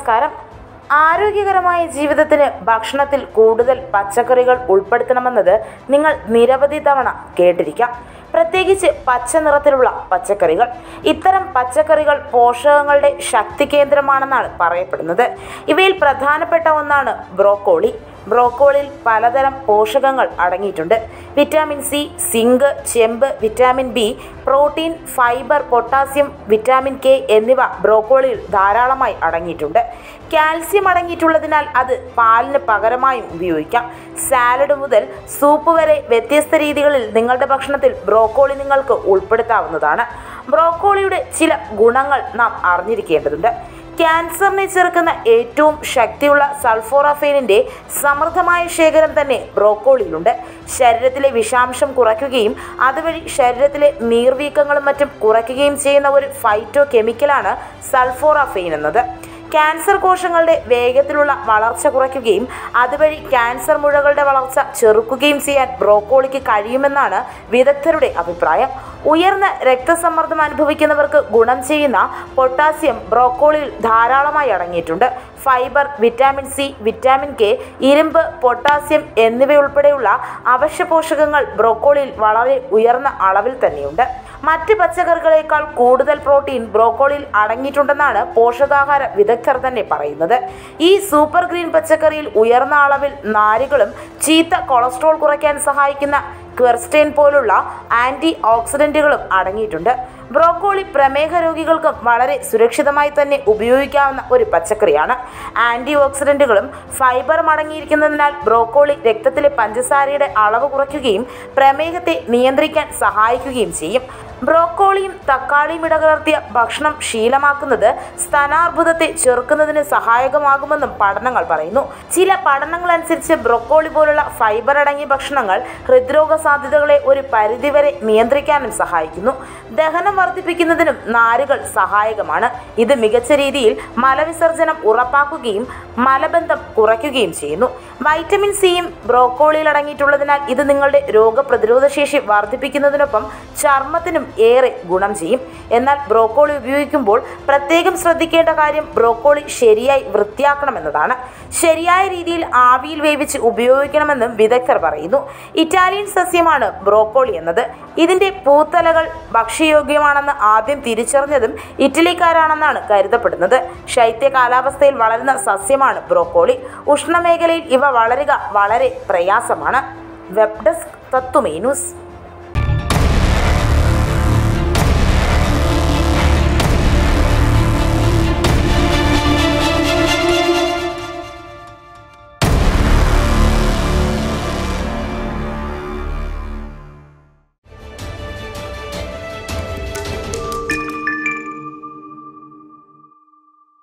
നമസ്കാരം ആരോഗ്യകരമായ ജീവിതത്തിന് ഭക്ഷണത്തിൽ കൂടുതൽ പച്ചക്കറികൾ ഉൾപ്പെടുത്തണമെന്നത് നിങ്ങൾ നിരവധി തവണ കേട്ടിരിക്കാം പ്രത്യേകിച്ച് പച്ച നിറത്തിലുള്ള പച്ചക്കറികൾ ഇത്തരം പച്ചക്കറികൾ പോഷകങ്ങളുടെ ശക്തി കേന്ദ്രമാണെന്നാണ് പറയപ്പെടുന്നത് ഇവയിൽ പ്രധാനപ്പെട്ട ഒന്നാണ് ബ്രോക്കോളി ബ്രോക്കോളിയിൽ പലതരം പോഷകങ്ങൾ അടങ്ങിയിട്ടുണ്ട് വിറ്റാമിൻ സി സിങ്ക് ചെമ്പ് vitamin B protein fibre potassium vitamin K എന്നിവ ബ്രോക്കോളിയിൽ ധാരാളമായി അടങ്ങിയിട്ടുണ്ട് കാൽസ്യം അടങ്ങിയിട്ടുള്ളതിനാൽ അത് പാലിന് പകരമായും ഉപയോഗിക്കാം സാലഡ് മുതൽ സൂപ്പ് വരെ വ്യത്യസ്ത രീതികളിൽ നിങ്ങളുടെ ഭക്ഷണത്തിൽ ബ്രോക്കോളി നിങ്ങൾക്ക് ഉൾപ്പെടുത്താവുന്നതാണ് ബ്രോക്കോളിയുടെ ചില ഗുണങ്ങൾ നാം അറിഞ്ഞിരിക്കേണ്ടതുണ്ട് ക്യാൻസറിനെ ചെറുക്കുന്ന ഏറ്റവും ശക്തിയുള്ള സൾഫോറഫേനിന്റെ സമൃദ്ധമായ ശേഖരം തന്നെ ബ്രോക്കോളിയിലുണ്ട് ശരീരത്തിലെ വിഷാംശം കുറയ്ക്കുകയും അതുവഴി ശരീരത്തിലെ നീർവീക്കങ്ങളും മറ്റും കുറയ്ക്കുകയും ചെയ്യുന്ന ഒരു ഫൈറ്റോ കെമിക്കലാണ് സൾഫോറഫെയിൻ എന്നത് ക്യാൻസർ കോശങ്ങളുടെ വേഗത്തിലുള്ള വളർച്ച കുറയ്ക്കുകയും അതുവഴി ക്യാൻസർ മുഴകളുടെ വളർച്ച ചെറുക്കുകയും ചെയ്യാൻ ബ്രോക്കോളിക്ക് കഴിയുമെന്നാണ് വിദഗ്ധരുടെ അഭിപ്രായം ഉയർന്ന രക്തസമ്മർദ്ദം അനുഭവിക്കുന്നവർക്ക് ഗുണം ചെയ്യുന്ന പൊട്ടാസ്യം ബ്രോക്കോളിയിൽ ധാരാളമായി അടങ്ങിയിട്ടുണ്ട് fibre vitamin C vitamin K ഇരുമ്പ് പൊട്ടാസ്യം എന്നിവയുൾപ്പെടെയുള്ള അവശ്യ പോഷകങ്ങൾ ബ്രോക്കോളിയിൽ വളരെ ഉയർന്ന അളവിൽ തന്നെയുണ്ട് മറ്റ് പച്ചക്കറികളേക്കാൾ കൂടുതൽ പ്രോട്ടീൻ ബ്രോക്കോളിയിൽ അടങ്ങിയിട്ടുണ്ടെന്നാണ് പോഷകാഹാര വിദഗ്ധർ തന്നെ പറയുന്നത് ഈ സൂപ്പർ ഗ്രീൻ പച്ചക്കറിയിൽ ഉയർന്ന അളവിൽ നാരുകളും ചീത്ത കൊളസ്ട്രോൾ കുറയ്ക്കാൻ സഹായിക്കുന്ന ക്വെർസ്റ്റൈൻ പോലുള്ള ആൻറ്റി ഓക്സിഡൻറ്റുകളും അടങ്ങിയിട്ടുണ്ട് ബ്രോക്കോളി പ്രമേഹ രോഗികൾക്കും വളരെ സുരക്ഷിതമായി തന്നെ ഉപയോഗിക്കാവുന്ന ഒരു പച്ചക്കറിയാണ് ആൻറ്റി ഓക്സിഡൻറ്റുകളും ഫൈബറും അടങ്ങിയിരിക്കുന്നതിനാൽ ബ്രോക്കോളി രക്തത്തിലെ പഞ്ചസാരയുടെ അളവ് കുറയ്ക്കുകയും പ്രമേഹത്തെ നിയന്ത്രിക്കാൻ സഹായിക്കുകയും ചെയ്യും ബ്രോക്കോളിയും തക്കാളിയും ഇടകലർത്തിയ ഭക്ഷണം ശീലമാക്കുന്നത് സ്ഥാനാർബുദത്തെ ചെറുക്കുന്നതിന് സഹായകമാകുമെന്നും പഠനങ്ങൾ പറയുന്നു ചില പഠനങ്ങൾ അനുസരിച്ച് ബ്രോക്കോളി പോലുള്ള ഫൈബർ അടങ്ങിയ ഭക്ഷണങ്ങൾ ഹൃദ്രോഗ സാധ്യതകളെ ഒരു പരിധിവരെ നിയന്ത്രിക്കാനും സഹായിക്കുന്നു ദഹനം വർദ്ധിപ്പിക്കുന്നതിനും നാരുകൾ സഹായകമാണ് ഇത് മികച്ച രീതിയിൽ മലവിസർജനം ഉറപ്പാക്കുകയും മലബന്ധം കുറയ്ക്കുകയും ചെയ്യുന്നു വൈറ്റമിൻ സിയും ബ്രോക്കോളിയിൽ അടങ്ങിയിട്ടുള്ളതിനാൽ ഇത് നിങ്ങളുടെ രോഗപ്രതിരോധ ശേഷി വർദ്ധിപ്പിക്കുന്നതിനൊപ്പം ചർമ്മത്തിനും ഏറെ ഗുണം ചെയ്യും എന്നാൽ ബ്രോക്കോളി ഉപയോഗിക്കുമ്പോൾ പ്രത്യേകം ശ്രദ്ധിക്കേണ്ട കാര്യം ബ്രോക്കോളി ശരിയായി വൃത്തിയാക്കണമെന്നതാണ് ശരിയായ രീതിയിൽ ആവിയിൽ വേവിച്ച് ഉപയോഗിക്കണമെന്നും വിദഗ്ധർ പറയുന്നു ഇറ്റാലിയൻ സസ്യമാണ് ബ്രോക്കോളി എന്നത് ഇതിന്റെ പൂത്തലകൾ ഭക്ഷ്യയോഗ്യമാണെന്ന് ആദ്യം തിരിച്ചറിഞ്ഞതും ഇറ്റലിക്കാരാണെന്നാണ് കരുതപ്പെടുന്നത് ശൈത്യ കാലാവസ്ഥയിൽ വളരുന്ന സസ്യമാണ് ബ്രോക്കോളി ഉഷ്ണമേഖലയിൽ ഇവ വളരുക വളരെ പ്രയാസമാണ് വെബ് ഡെസ്ക് തത്വമേ ന്യൂസ്